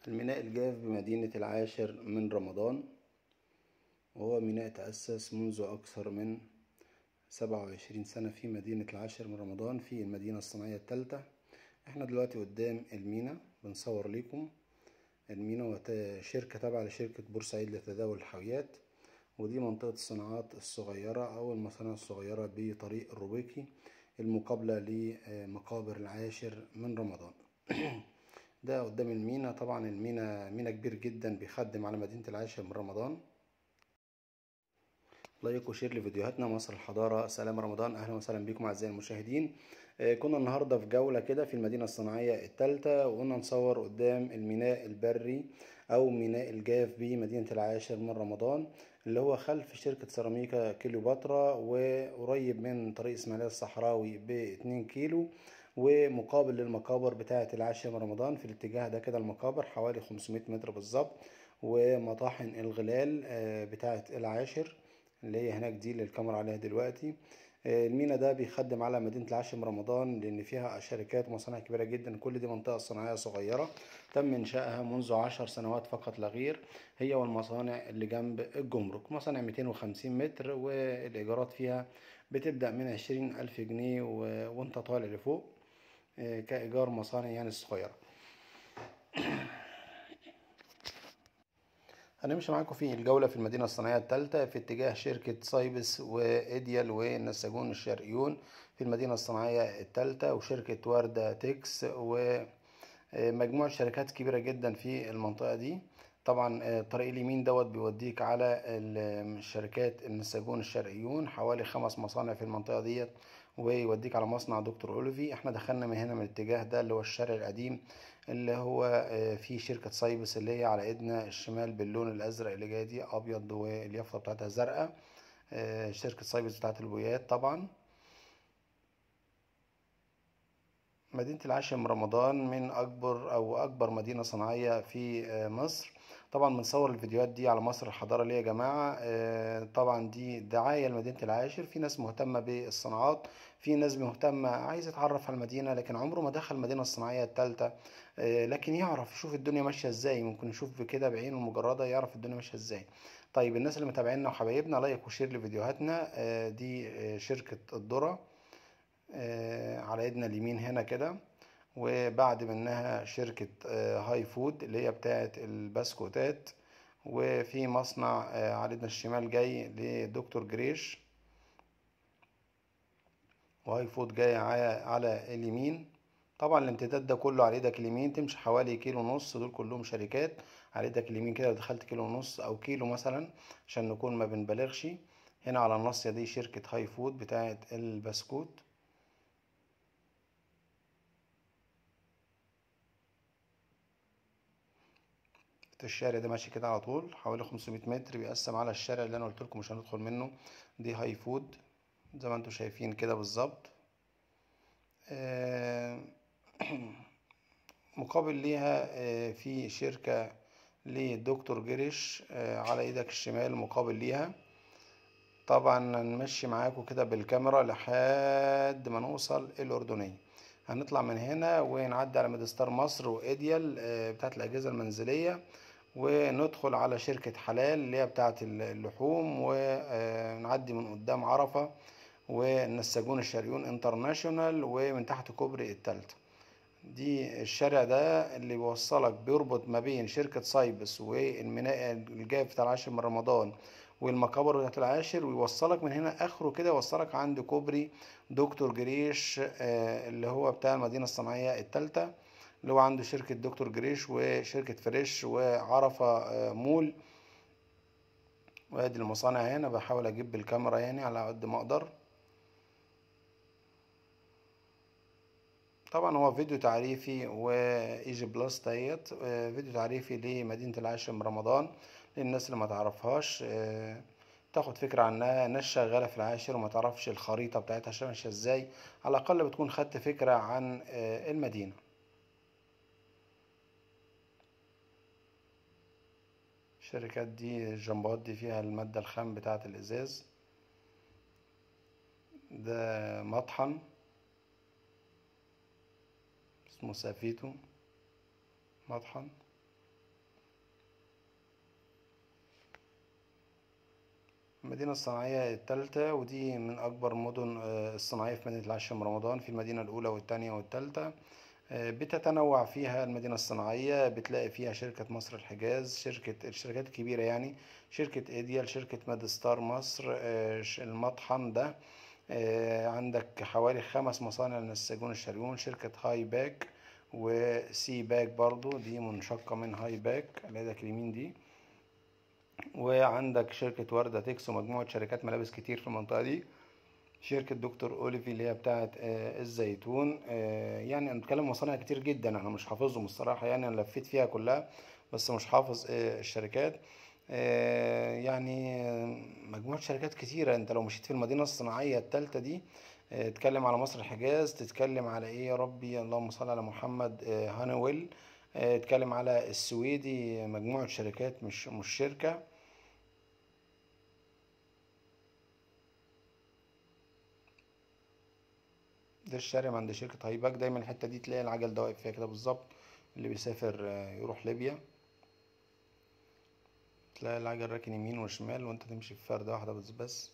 الميناء الجاف بمدينة العاشر من رمضان وهو ميناء تأسس منذ أكثر من سبعة وعشرين سنة في مدينة العاشر من رمضان في المدينة الصناعية التالتة احنا دلوقتي قدام المينا بنصور ليكم المينا شركة تابعة لشركة بورسعيد لتداول الحاويات ودي منطقة الصناعات الصغيرة أو المصانع الصغيرة بطريق الروبيكي المقابلة لمقابر العاشر من رمضان ده قدام المينا طبعا المينا مينا كبير جدا بيخدم على مدينة العاشر من رمضان لايك وشير لفيديوهاتنا مصر الحضارة سلام رمضان أهلا وسهلا بكم أعزائي المشاهدين كنا النهاردة في جولة كده في المدينة الصناعية الثالثة وقلنا نصور قدام الميناء البري أو ميناء الجاف بمدينة العاشر من رمضان اللي هو خلف شركة سيراميكا كيلوباترا وقريب من طريق إسماعيلية الصحراوي باتنين كيلو ومقابل للمقابر بتاعة العاشر من رمضان في الاتجاه ده كده المقابر حوالي 500 متر بالظبط ومطاحن الغلال بتاعة العاشر اللي هي هناك دي اللي الكاميرا عليها دلوقتي المينا ده بيخدم على مدينة العاشر من رمضان لأن فيها شركات ومصانع كبيرة جدا كل دي منطقة صناعية صغيرة تم إنشائها منذ عشر سنوات فقط لا غير هي والمصانع اللي جنب الجمرك مصانع 250 متر والإيجارات فيها بتبدأ من عشرين ألف جنيه وانت طالع لفوق كإيجار مصانع يعني الصغيرة هنمشي معاكم في الجولة في المدينة الصناعية الثالثة في اتجاه شركة سايبس وإيديال والنساجون الشرقيون في المدينة الصناعية الثالثة وشركة وردة تكس ومجموعة شركات كبيرة جدا في المنطقة دي طبعا طريق اليمين دوت بيوديك على الشركات النساجون الشرقيون حوالي خمس مصانع في المنطقة ديت ويوديك على مصنع دكتور اوليفي احنا دخلنا من هنا من الاتجاه ده اللي هو الشارع القديم اللي هو في شركة سايبس اللي هي على ايدنا الشمال باللون الازرق اللي جاي دي ابيض واليافطة بتاعتها زرقاء شركة سايبس بتاعت البويات طبعا مدينة العاشر من رمضان من أكبر أو أكبر مدينة صناعية في مصر طبعا بنصور الفيديوهات دي على مصر الحضارة ليه يا جماعة طبعا دي دعاية لمدينة العاشر في ناس مهتمة بالصناعات في ناس مهتمة عايز يتعرف على المدينة لكن عمره ما دخل المدينة الصناعية الثالثة لكن يعرف يشوف الدنيا ماشية ازاي ممكن يشوف كده بعينه المجردة يعرف الدنيا ماشية ازاي طيب الناس اللي متابعينا وحبايبنا لايك وشير لفيديوهاتنا دي شركة الذرة على ايدنا اليمين هنا كده وبعد منها شركة هاي فود اللي هي بتاعة البسكوتات وفي مصنع على ايدنا الشمال جاي لدكتور جريش وهاي فود جاي على اليمين طبعا الامتداد ده كله على ايدك اليمين تمشي حوالي كيلو ونص دول كلهم شركات على ايدك اليمين كده دخلت كيلو ونص او كيلو مثلا عشان نكون ما بنبالغش هنا على الناصية دي شركة هاي فود بتاعة البسكوت الشارع ده ماشي كده على طول حوالي 500 متر بيقسم على الشارع اللي انا قلت لكم مش هندخل منه دي هاي فود زي ما انتم شايفين كده بالظبط مقابل ليها في شركة لدكتور جريش على ايدك الشمال مقابل ليها طبعا هنمشي معاكم كده بالكاميرا لحد ما نوصل الاردنية هنطلع من هنا ونعدي على ميدستار مصر وايديال بتاعت الاجهزة المنزلية وندخل على شركة حلال اللي هي بتاعة اللحوم ونعدي من قدام عرفة والنساجون الشرقيون انترناشونال ومن تحت كوبري التالتة دي الشارع ده اللي بيوصلك بيربط ما بين شركة سايبس والميناء الجاي بتاع العاشر من رمضان والمقابر بتاعت العاشر ويوصلك من هنا اخره كده يوصلك عند كوبري دكتور جريش اللي هو بتاع المدينة الصناعية التالتة اللي هو عنده شركة دكتور جريش وشركة فريش وعرفة مول وادي المصانع هنا بحاول اجيب بالكاميرا يعني على قد ما اقدر طبعا هو فيديو تعريفي وايجي بلس ديت فيديو تعريفي لمدينة العاشر من رمضان للناس اللي ما تعرفهاش تاخد فكرة عنها ناس شغالة في العاشر وما تعرفش الخريطة بتاعتها ماشية ازاي على الأقل بتكون خدت فكرة عن المدينة الشركات دي الجنبات دي فيها المادة الخام بتاعة الإزاز ده مطحن اسمه سافيتو مطحن المدينة الصناعية التالتة ودي من أكبر المدن آه، الصناعية في مدينة العاشر رمضان في المدينة الأولى والتانية والتالتة آه، بتتنوع فيها المدينة الصناعية بتلاقي فيها شركة مصر الحجاز شركة الشركات الكبيرة يعني شركة إيديال شركة مادستار مصر آه، ش- المطحن ده آه، عندك حوالي خمس مصانع للنساجون الشريون شركة هاي باك وسي باك برضو دي منشقة من هاي باك على يدك اليمين دي وعندك شركة وردة تكس ومجموعة شركات ملابس كتير في المنطقة دي شركة دكتور أوليفي اللي هي بتاعة آه، الزيتون آه، يعني أنا بتكلم مصانع كتير جدا أنا مش حافظهم الصراحة يعني أنا لفيت فيها كلها بس مش حافظ آه، الشركات آه، يعني آه، مجموعة شركات كتيرة أنت لو مشيت في المدينة الصناعية التالتة دي آه، تتكلم على مصر الحجاز تتكلم على إيه يا ربي اللهم صل على محمد آه، هانويل آه، تتكلم على السويدي مجموعة شركات مش مش شركة ده الشارع من عند شركة هايباك دايما الحتة دي تلاقي العجل ده واقف فيها كده بالظبط اللي بيسافر آه، يروح ليبيا تلاقي العجل راكن يمين وشمال وانت تمشي في فردة واحدة بس بس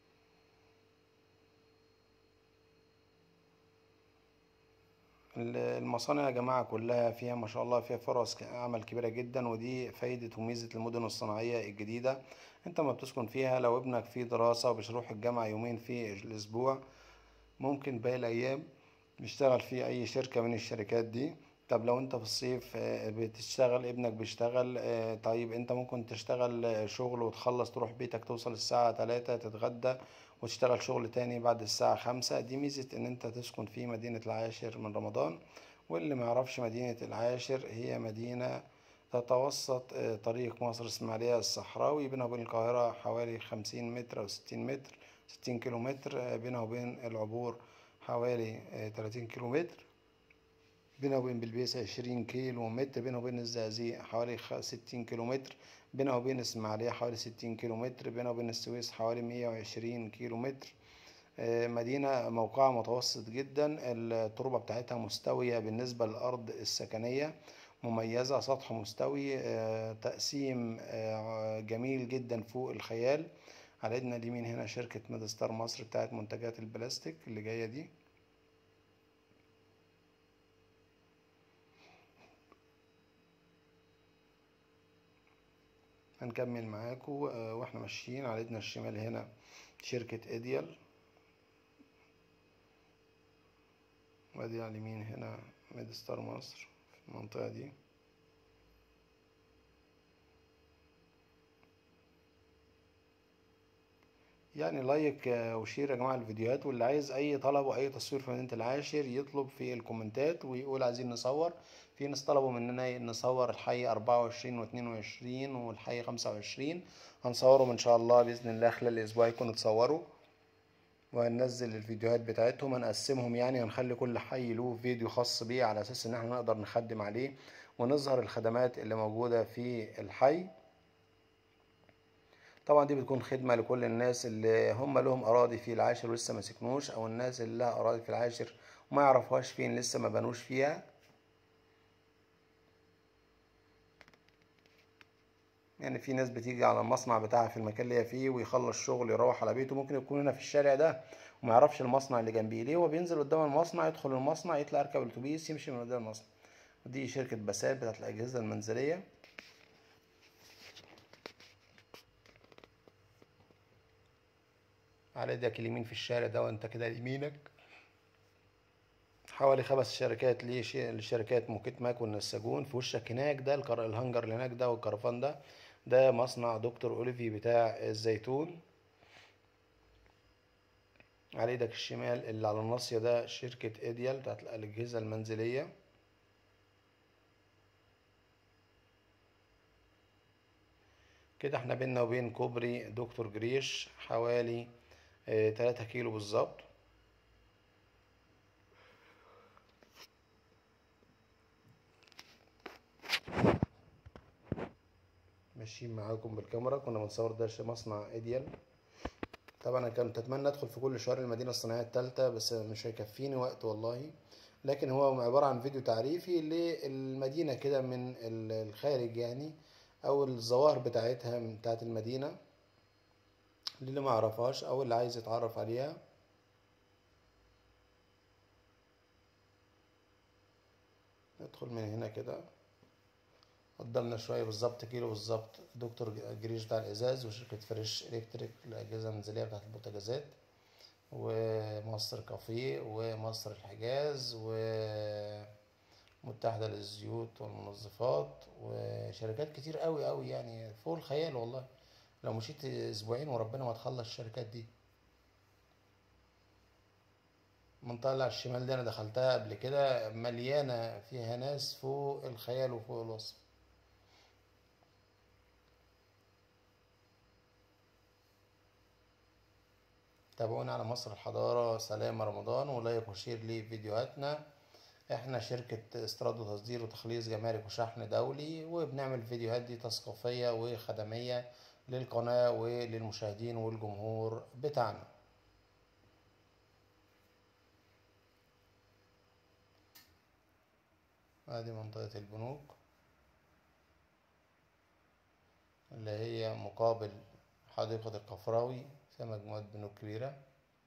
ال- المصانع يا جماعة كلها فيها ما شاء الله فيها فرص ك- عمل كبيرة جدا ودي فايدة وميزة المدن الصناعية الجديدة انت ما بتسكن فيها لو ابنك في دراسة وبيروح الجامعة يومين في الأسبوع ممكن باقي الأيام يشتغل في أي شركة من الشركات دي طب لو انت في الصيف آه، بتشتغل ابنك بيشتغل آه، طيب انت ممكن تشتغل آه، شغل وتخلص تروح بيتك توصل الساعة تلاتة تتغدى وتشتغل شغل تاني بعد الساعة خمسة دي ميزة ان انت تسكن في مدينة العاشر من رمضان واللي ما يعرفش مدينة العاشر هي مدينة تتوسط آه، طريق مصر اسماعيلية الصحراوي بينها وبين القاهرة حوالي خمسين متر أو ستين متر ستين كيلو متر آه، بينها وبين العبور حوالي آه، تلاتين كيلو متر بينها وبين بلبيس عشرين كيلو متر بينها وبين الزقازيق حوالي خ- ستين كيلو متر بينها وبين اسماعيلية حوالي ستين كيلو متر بينها وبين السويس حوالي مية وعشرين كيلو متر آه، مدينة موقعها متوسط جدا التربة بتاعتها مستوية بالنسبة للأرض السكنية مميزة سطح مستوي آه، تقسيم آه، جميل جدا فوق الخيال على ايدنا اليمين هنا شركة ميدستار مصر بتاعت منتجات البلاستيك اللي جاية دي هنكمل معاكم آه، واحنا ماشيين على ايدنا الشمال هنا شركة ايديال وادي على اليمين هنا ميدستار مصر في المنطقة دي يعني لايك آه، وشير يا جماعة الفيديوهات واللي عايز أي طلب وأي تصوير في مدينة العاشر يطلب في الكومنتات ويقول عايزين نصور في ناس طلبوا مننا نصور الحي أربعة وعشرين واتنين وعشرين والحي خمسة وعشرين هنصورهم إن شاء الله بإذن الله خلال الأسبوع يكونوا اتصوروا وهننزل الفيديوهات بتاعتهم هنقسمهم يعني هنخلي كل حي له فيديو خاص بيه على أساس إن احنا نقدر نخدم عليه ونظهر الخدمات اللي موجودة في الحي طبعا دي بتكون خدمة لكل الناس اللي هم لهم أراضي في العاشر ولسه ما سكنوش أو الناس اللي لها أراضي في العاشر وما يعرفوهاش فين لسه ما بنوش فيها يعني في ناس بتيجي على المصنع بتاعها في المكان اللي هي فيه ويخلص شغل يروح على بيته ممكن يكون هنا في الشارع ده وما يعرفش المصنع اللي جنبيه ليه هو بينزل قدام المصنع يدخل المصنع يطلع يركب الاتوبيس يمشي من قدام المصنع ودي شركة بسات بتاعت الأجهزة المنزلية على ايدك اليمين في الشارع ده وانت كده يمينك حوالي خمس شركات ليش الشركات موكيت ماك والنساجون في وشك هناك ده الكر... الهنجر اللي هناك ده والكرفان ده ده مصنع دكتور اوليفي بتاع الزيتون على ايدك الشمال اللي على الناصية ده شركة ايديال بتاعت الأجهزة المنزلية كده احنا بينا وبين كوبري دكتور جريش حوالي اه تلاتة كيلو بالظبط ماشيين معاكم بالكاميرا كنا بنصور ده مصنع ايديال طبعا انا كنت اتمنى ادخل في كل شوارع المدينه الصناعيه الثالثه بس مش هيكفيني وقت والله لكن هو عباره عن فيديو تعريفي للمدينه كده من الخارج يعني او الظواهر بتاعتها بتاعت المدينه اللي ما يعرفهاش او اللي عايز يتعرف عليها ندخل من هنا كده قدامنا شوية بالظبط كيلو بالظبط دكتور جريش بتاع الإزاز وشركة فريش إلكتريك الأجهزة المنزلية بتاعت البوتاجازات ومصر كافيه ومصر الحجاز ومتحدة للزيوت والمنظفات وشركات كتير قوي قوي يعني فوق الخيال والله لو مشيت أسبوعين وربنا ما تخلص الشركات دي المنطقة اللي على الشمال دي أنا دخلتها قبل كده مليانة فيها ناس فوق الخيال وفوق الوصف تابعونا على مصر الحضارة سلام رمضان ولايك وشير لفيديوهاتنا احنا شركة استيراد وتصدير وتخليص جمارك وشحن دولي وبنعمل الفيديوهات دي تثقيفية وخدمية للقناة وللمشاهدين والجمهور بتاعنا ادي منطقة البنوك اللي هي مقابل حديقة القفراوي فيها مجموعة بنوك كبيرة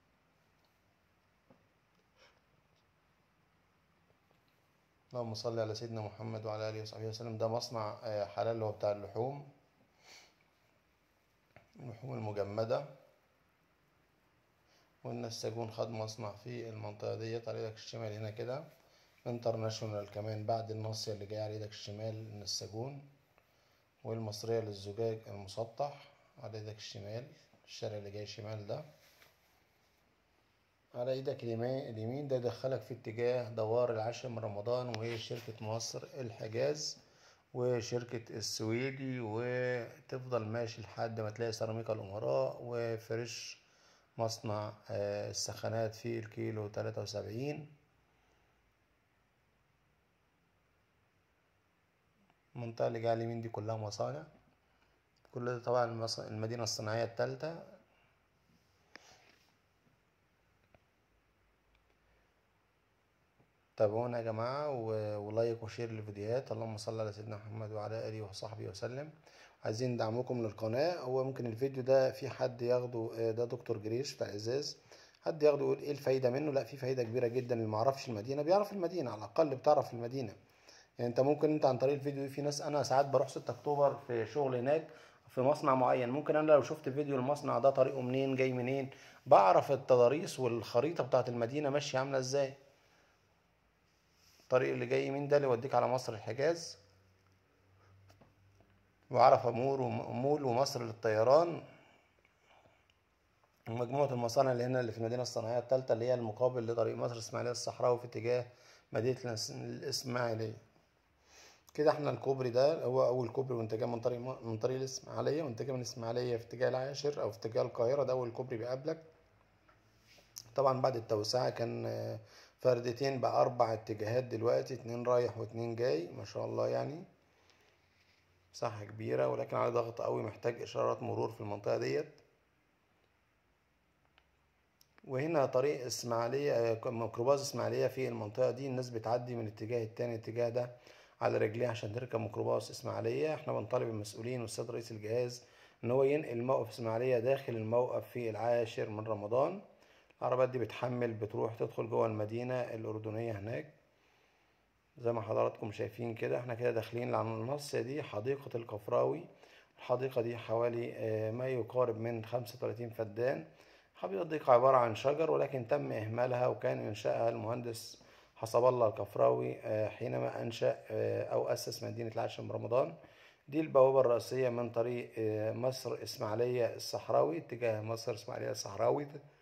اللهم صل على سيدنا محمد وعلى آله وصحبه وسلم ده مصنع حلال اللي هو بتاع اللحوم اللحوم المجمدة والنساجون خد مصنع في المنطقة ديت على ايدك الشمال هنا كده انترناشونال كمان بعد الناصية اللي جاية على ايدك الشمال النساجون والمصرية للزجاج المسطح على ايدك الشمال الشارع اللي جاي شمال ده على ايدك اليمين ده يدخلك في اتجاه دوار العاشر من رمضان وهي شركة مصر الحجاز وشركة السويدي وتفضل ماشي لحد ما تلاقي سيراميكا الأمراء وفريش مصنع السخانات في الكيلو تلاتة وسبعين المنطقة اللي جاية اليمين دي كلها مصانع كل ده طبعا المدينة الصناعية التالتة تابعونا يا جماعة ولايك وشير للفيديوهات اللهم صل على سيدنا محمد وعلى آله وصحبه وسلم عايزين دعمكم للقناة هو ممكن الفيديو ده في حد ياخده ده دكتور جريش بتاع ازاز حد ياخده يقول ايه الفايدة منه لا في فايدة كبيرة جدا اللي معرفش المدينة بيعرف المدينة على الأقل بتعرف المدينة يعني انت ممكن انت عن طريق الفيديو دي في ناس انا ساعات بروح 6 اكتوبر في شغل هناك في مصنع معين ممكن انا لو شفت فيديو المصنع ده طريقه منين جاي منين بعرف التضاريس والخريطه بتاعت المدينه ماشيه عامله ازاي الطريق اللي جاي يمين ده اللي يوديك على مصر الحجاز وعرف امور ومول ومصر للطيران ومجموعة المصانع اللي هنا اللي في المدينة الصناعية التالتة اللي هي المقابل لطريق مصر الإسماعيلية الصحراوي في اتجاه مدينة الإسماعيلية كده احنا الكوبري ده هو اول كوبري وانت جاي من طريق من طريق الاسماعيليه وانت جاي من الاسماعيليه في اتجاه العاشر او في اتجاه القاهره ده اول كوبري بيقابلك طبعا بعد التوسعه كان فردتين بقى اربع اتجاهات دلوقتي اتنين رايح واتنين جاي ما شاء الله يعني مساحه كبيره ولكن على ضغط قوي محتاج اشارات مرور في المنطقه ديت وهنا طريق اسماعيليه ميكروباص اسماعيليه في المنطقه دي الناس بتعدي من الاتجاه التاني الاتجاه ده على رجليه عشان تركب ميكروباص اسماعيليه احنا بنطالب المسؤولين والسيد رئيس الجهاز ان هو ينقل موقف اسماعيليه داخل الموقف في العاشر من رمضان العربيات دي بتحمل بتروح تدخل جوه المدينه الاردنيه هناك زي ما حضراتكم شايفين كده احنا كده داخلين على الناصيه دي حديقه القفراوي الحديقه دي حوالي ما يقارب من 35 فدان الحديقه عباره عن شجر ولكن تم اهمالها وكان انشائها المهندس حسب الله الكفراوي حينما أنشأ أو أسس مدينة العاشر من رمضان دي البوابة الرئيسية من طريق مصر إسماعيلية الصحراوي اتجاه مصر إسماعيلية الصحراوي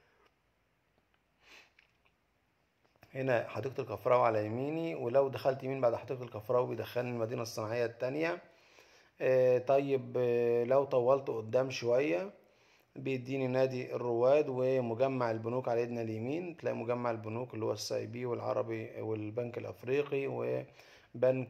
هنا حديقة الكفراوي على يميني ولو دخلت يمين بعد حديقة الكفراوي بيدخلني المدينة الصناعية التانية طيب لو طولت قدام شوية بيديني نادي الرواد ومجمع البنوك على ايدنا اليمين تلاقي مجمع البنوك اللي هو السي بي والعربي والبنك الافريقي وبنك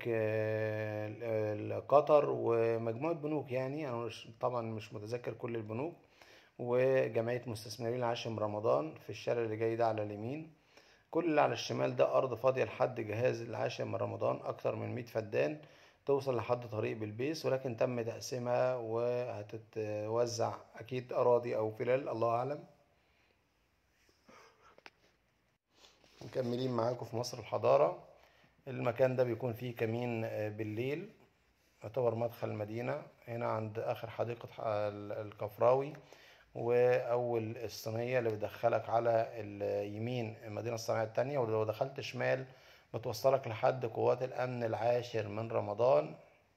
قطر ومجموعة بنوك يعني انا مش طبعا مش متذكر كل البنوك وجمعية مستثمرين العاشر رمضان في الشارع اللي جاي ده على اليمين كل اللي على الشمال ده ارض فاضية لحد جهاز العاشر من رمضان اكتر من 100 فدان توصل لحد طريق بلبيس ولكن تم تقسيمها وهتتوزع أكيد أراضي أو فلل الله أعلم مكملين معاكم في مصر الحضارة المكان ده بيكون فيه كمين بالليل يعتبر مدخل المدينة هنا عند آخر حديقة الكفراوي وأول الصينية اللي بتدخلك على اليمين المدينة الصناعية التانية ولو دخلت شمال بتوصلك لحد قوات الأمن العاشر من رمضان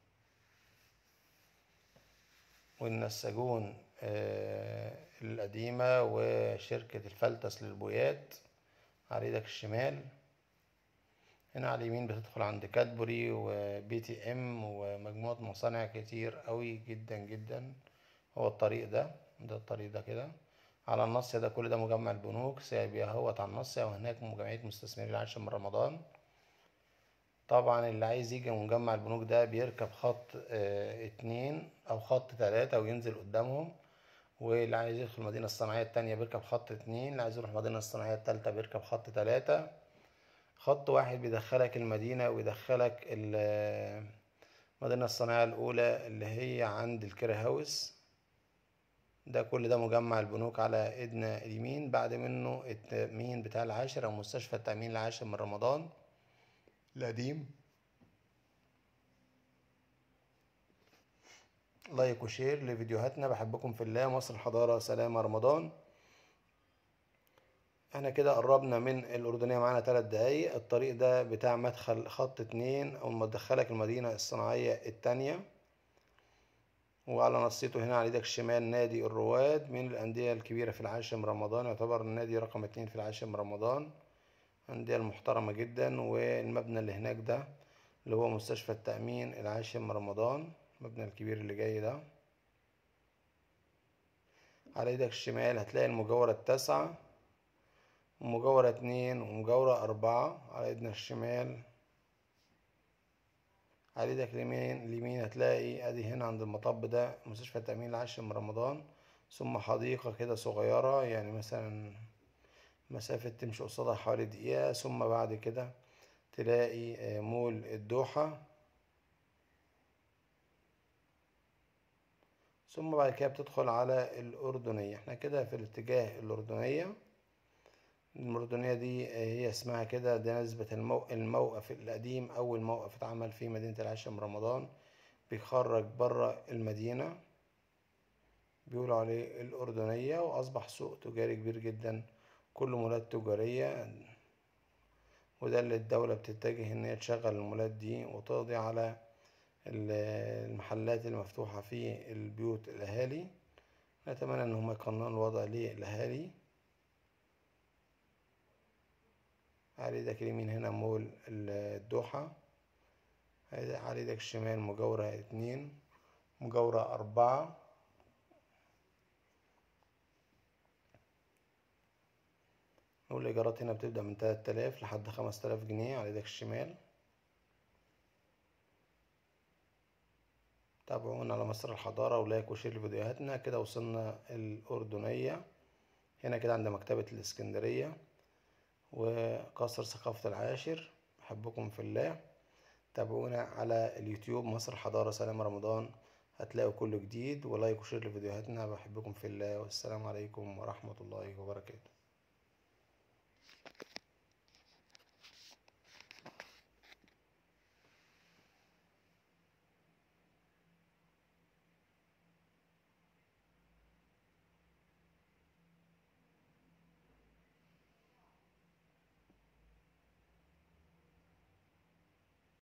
والنساجون القديمة وشركة الفلتس للبويات على ايدك الشمال هنا على اليمين بتدخل عند كادبوري وبي تي ام ومجموعة مصانع كتير قوي جدا جدا هو الطريق ده ده الطريق ده كده على النص ده كل ده مجمع البنوك سايبيا اهوت على النص وهناك جمعية مستثمرين العاشر من رمضان طبعا اللي عايز يجي من مجمع البنوك ده بيركب خط اه اتنين او خط تلاتة وينزل قدامهم واللي عايز يدخل المدينة الصناعية التانية بيركب خط اتنين اللي عايز يروح المدينة الصناعية التالتة بيركب خط تلاتة خط واحد بيدخلك المدينة ويدخلك المدينة الصناعية الأولى اللي هي عند الكيرا هاوس ده كل ده مجمع البنوك على ايدنا اليمين بعد منه التأمين بتاع العاشر أو مستشفى التأمين العاشر من رمضان القديم لايك وشير لفيديوهاتنا بحبكم في الله مصر الحضارة سلامة رمضان احنا كده قربنا من الأردنية معانا تلات دقايق الطريق ده بتاع مدخل خط اتنين أو مدخلك المدينة الصناعية التانية وعلى نصيته هنا على ايدك الشمال نادي الرواد من الأندية الكبيرة في العاشر من رمضان يعتبر النادي رقم اتنين في العاشر من رمضان أندية المحترمة جدا والمبنى اللي هناك ده اللي هو مستشفى التأمين العاشر من رمضان المبنى الكبير اللي جاي ده على ايدك الشمال هتلاقي المجاورة التاسعة ومجاورة اتنين ومجاورة أربعة على ايدنا الشمال على ايدك اليمين اليمين هتلاقي ادي هنا عند المطب ده مستشفى التأمين العاشر من رمضان ثم حديقة كده صغيرة يعني مثلا مسافة تمشي قصادها حوالي دقيقة ثم بعد كده تلاقي مول الدوحة ثم بعد كده بتدخل على الأردنية احنا كده في الاتجاه الأردنية الأردنية دي هي اسمها كده ده نسبة المو... الموقف القديم أول موقف اتعمل في مدينة العاشر من رمضان بيخرج برا المدينة بيقولوا عليه الأردنية وأصبح سوق تجاري كبير جدا كله مولات تجارية وده اللي الدولة بتتجه إن هي تشغل المولات دي وتقضي على المحلات المفتوحة في البيوت الأهالي نتمنى إن هم يقننوا الوضع للأهالي على ايدك اليمين هنا مول الدوحة على ايدك الشمال مجاورة اتنين مجاورة أربعة والإيجارات هنا بتبدأ من تلات آلاف لحد خمس تلاف جنيه على ايدك الشمال تابعونا على مصر الحضارة ولايك وشير لفيديوهاتنا كده وصلنا الأردنية هنا كده عند مكتبة الإسكندرية وقصر ثقافة العاشر أحبكم في الله تابعونا على اليوتيوب مصر حضارة سلام رمضان هتلاقوا كل جديد ولايك وشير لفيديوهاتنا بحبكم في الله والسلام عليكم ورحمة الله وبركاته